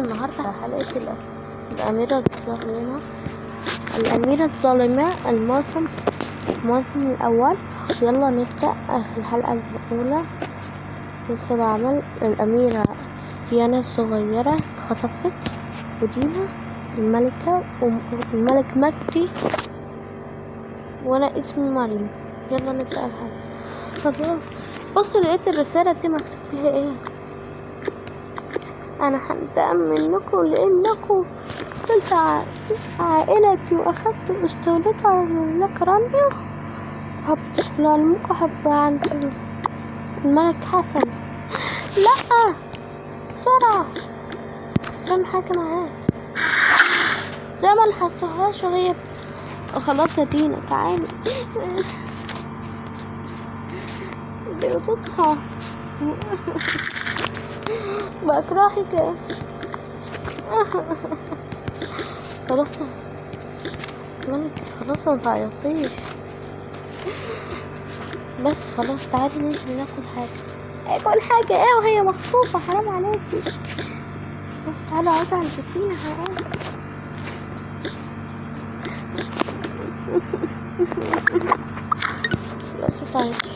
النهاردة حلقة ال- الأميرة الظالمة الأميرة الظالمة الموسم الموسم الأول يلا نبدأ الحلقة الأولى لسه بعمل الأميرة ديانا الصغيرة اتخطفت ودينا الملكة والملك مجدي وأنا اسمي مريم يلا نبدأ الحلقة خلاص بص لقيت الرسالة دي مكتوب فيها ايه أنا هنتقم منكم لأنكم قلت ع- عائلتي وأخدت أسطولتها على الملك رانيا هب لعلمكم هبقى عند الملك حسن لأ بسرعة عشان حاجة معاه زي ما لحقتهاش وهي خلاص يا دينا تعالي بيوتها بكرهك خلاص مالك خلاص ما تعيطيش بس خلاص تعالي ننزل ناكل حاجة اكل حاجة ايه وهي مخطوفة حرام عليكي خلاص تعالي اقعدي على البسينة حرام لا تعيطيش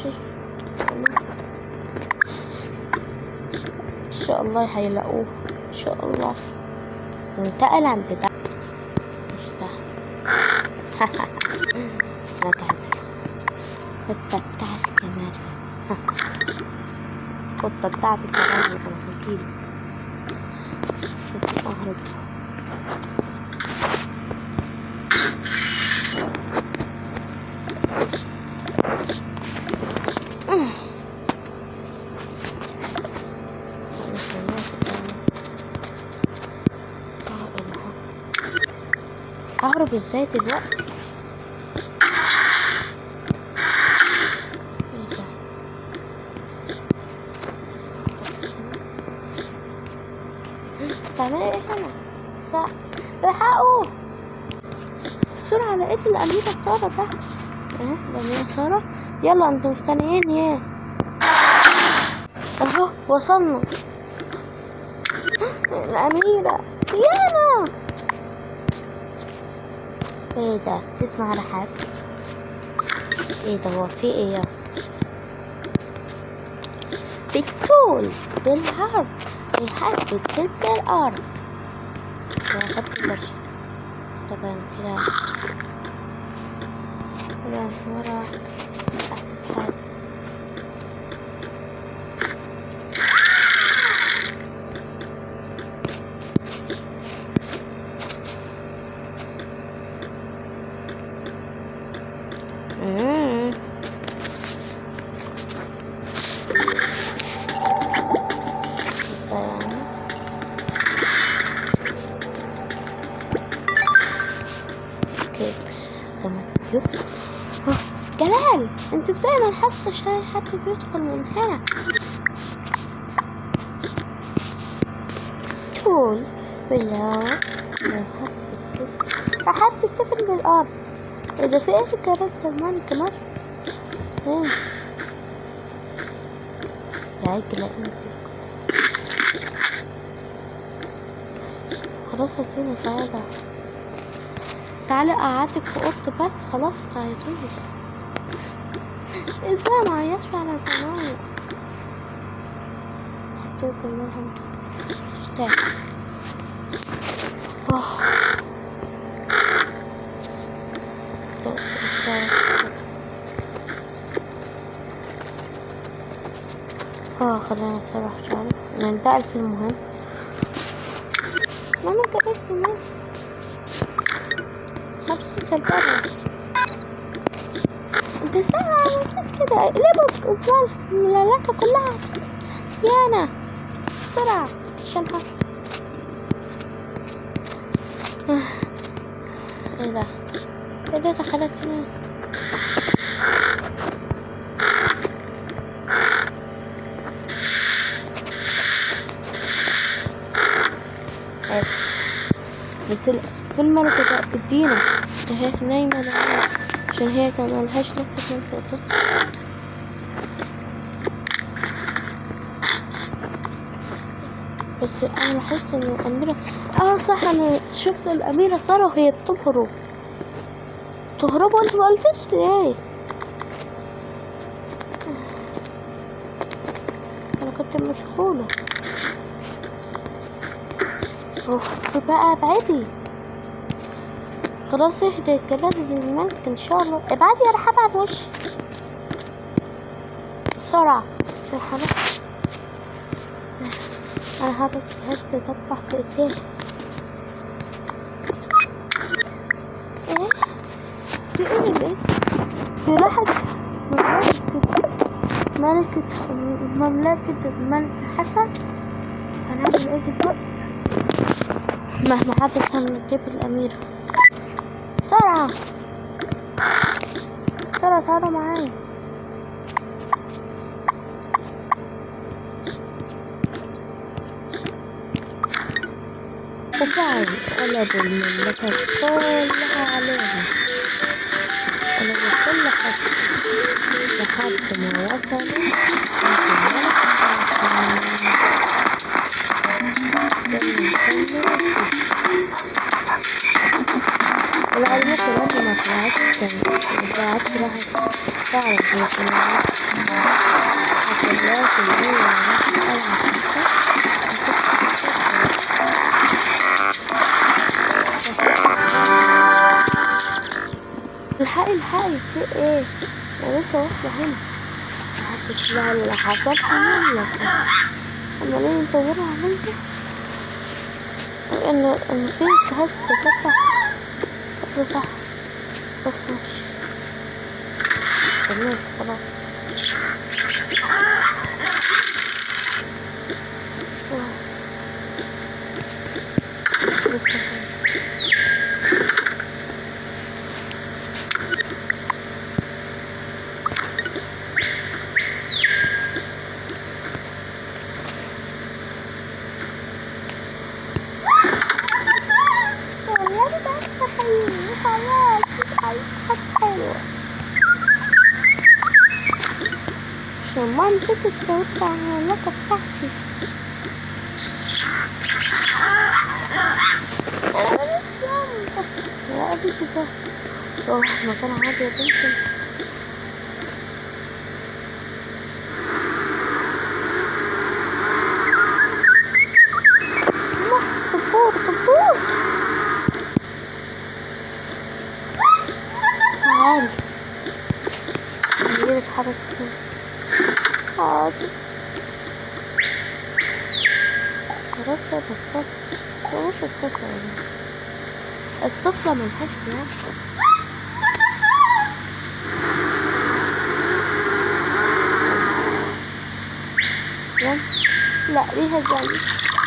ان شاء الله هيلاقوه ان شاء الله انتقل عند ده مش ده انا تعبت القطة بتاعتك يا مريم القطة بتاعتك يا مريم انا هجيلك بس اهرب اهرب ازاي دلوقتي ايه ده بتعملي ايه هنا لا الحقوا بسرعة لقيت الأميرة سارة تحت اه الأميرة سارة يلا انتوا مستنيين ايه اهو وصلنا الأميرة ديانا ايه ده تسمع رحاب ايه ده هو في ايه بالطول بالعرض رحاب بتهز الأرض كده خدت البرشا طبعا كده كده مرة واحدة أحسن حاجة مم. يعني كيكس ده مكتوب ها، جلال انت ازاي ما لاحظتش هاي حد بيدخل من هنا طول بالله راح تتفل بالارض اذا في ايه الجرس كمان كمان ايه يا عجلة انت خلاص هدينا سعادة تعالي قعدتك في اوضتي بس خلاص متعيطيش ازاي ما عيطش على كمان حطيت المرهم ارتاح آه. اه خلينا نسرح شوية ننتقل في المهم ماما جابت لي ماما هتنزل برا انت ساعة عملت كده اقلبك اقبال الملالاكة كلها يانا بسرعة عشان ها آه. ايه ده ايه ده دخلت هنا بس بس ال- في الملكة ده ادينا اهي نايمة معايا عشان هي كمان ملهاش نفس المنطقة بس بس انا لاحظت ان الاميرة اه صح انا شفت الاميرة سارة وهي بتهرب تهرب وانت ما قلتش ليه انا كنت مشغولة اوف بقى ابعدي خلاص اهدي جلالة الملك ان شاء الله ابعدي انا هبعد وشي بسرعة عشان خلاص انا هذا جهاز تدبح في ايديه ايه في ايه ليه دي راحت مملكة ملكة مملكة الملك حسن هنعمل ايه دلوقتي مهما حدث هنجيب الأميرة بسرعة بسرعة تعالوا معايا وفعلا قلبوا المملكة كلها عليهم قلبوا كل حاجة لحد ما وصلوا والعلمية كمان ما طلعتش ما طلعتش راحت تعرف هي طلعت حفلات اللي هي الحقي الحقي في ايه انا لسه واصلة هنا محدش بقى اللي حصل لك اما ليه نطورها عليا ان ان في جهاز تفتح صح بس ماشي تمام خلاص عشان مامتي تستوت على المملكة بتاعتي يا أبي كده روح مكان عادي يا بنتي طبور طبور تعالي نجيلك حرس كده حاضر خلاص يا بطل خلاص الطفلة يعني الطفلة ملهاش نفس لا ليها زي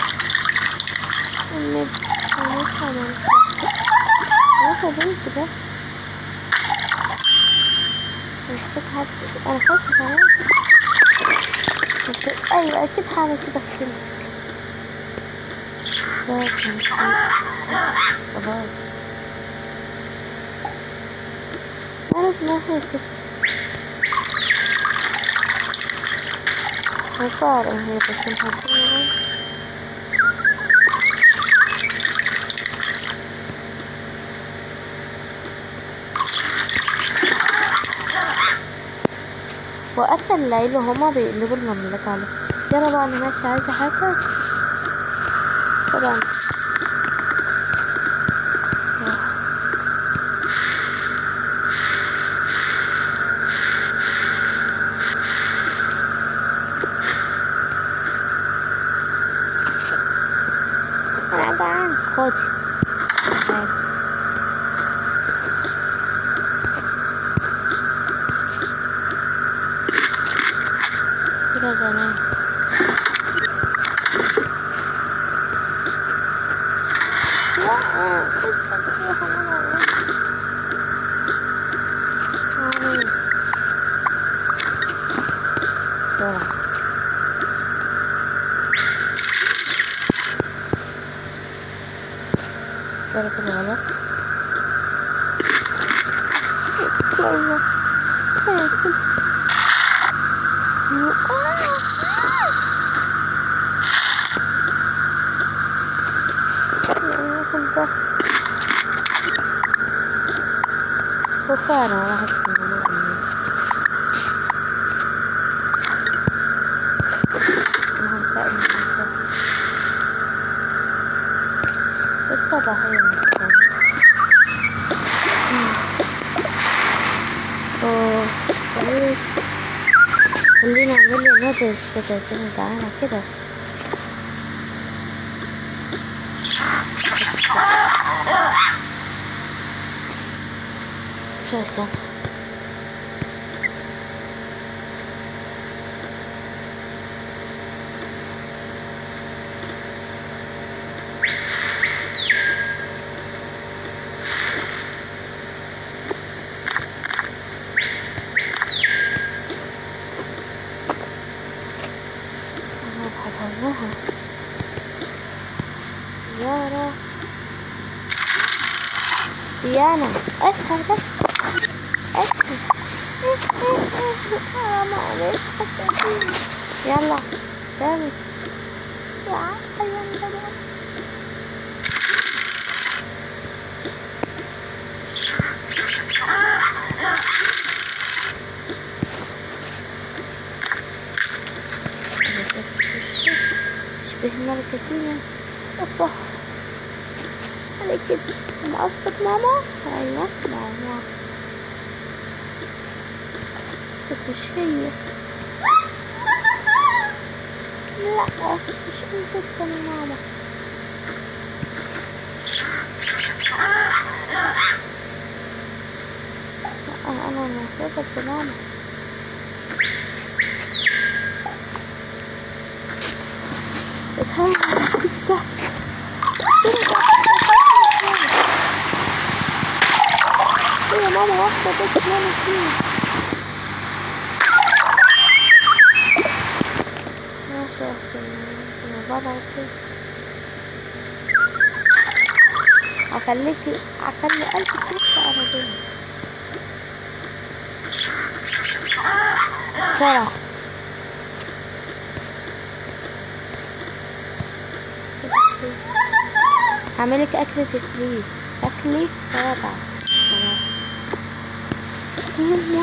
النبي خلاص خلاص خلاص يا بنتي بس محتاج حد انا خايفة خلاص ايوه اكيد هعمل كده في فيلم خلاص انا في ناحية ست هيفارق هي بس محطوطة وقت الليل هما بيقلبوا المملكة عليه يلا بقى انا ماشية عايزة حاجة سلام انا جعان خدي كده زمان لا كده كده غلط والله خايف ده وفعلا واحد في الموضوع الصباحية مثلا اوه طيب خلينا اعمل لي نودلز كده كده جعانة كده شكرا أنا أبحث عنها سيارة ديانا اسهل بس اسهل آه، معلش حسيتيني. يلا تاني يا عسل يا مدام. شبه مركزية أوبا عليك كده مقصدك ماما أيوة ماما بس مش هي لا مش انت تكون ماما لا أنا المفروض بماما اتهرب تفتح يا ماما واحدة بس ماما فين ماشي يا أختي يا بابا كده هخليكي هخلي ألف كيس على دول بسرعة هعملك أكلة تكليف أكلي رابع يلا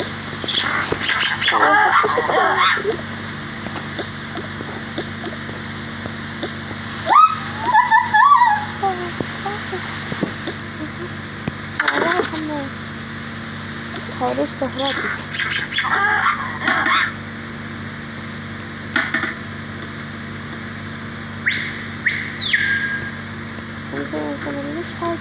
حواليش كهربي انت ما تعمليش حاجة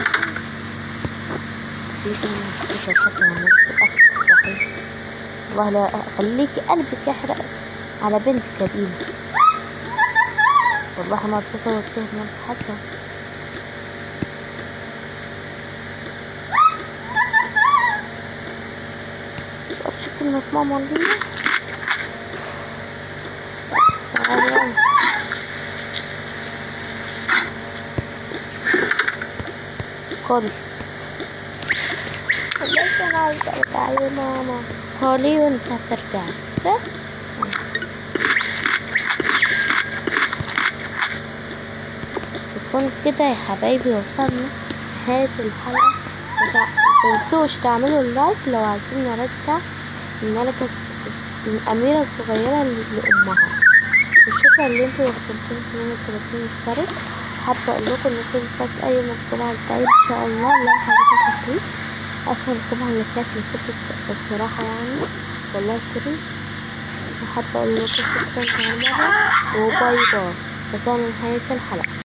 والله لا خليكي قلبك يحرق على بنتك دي والله ما بتطول فيه من حسن شو كلمة ماما دي تعالي خدي بس انا عايزة ارجع يا ماما خلي وانت هترجعي صح؟ يكون كده يا حبايبي وصلنا نهاية الحلقة وتع- متنسوش تعملوا اللايك لو عايزين نرجع الملكة الأميرة الصغيرة لأمها الشكر اللي انتوا وصلتوا 32 مشترك حابة اقول لكم ان كنت فات اي مجتمع التعيد ان شاء الله الله حضرتك تحريك اسفل الجمعة اللي فاتت نسيت الص- الصراحة يعني والله سوري وحابة اقول لكم شكرا كمان مرة وباي باي وصلنا لنهاية الحلقة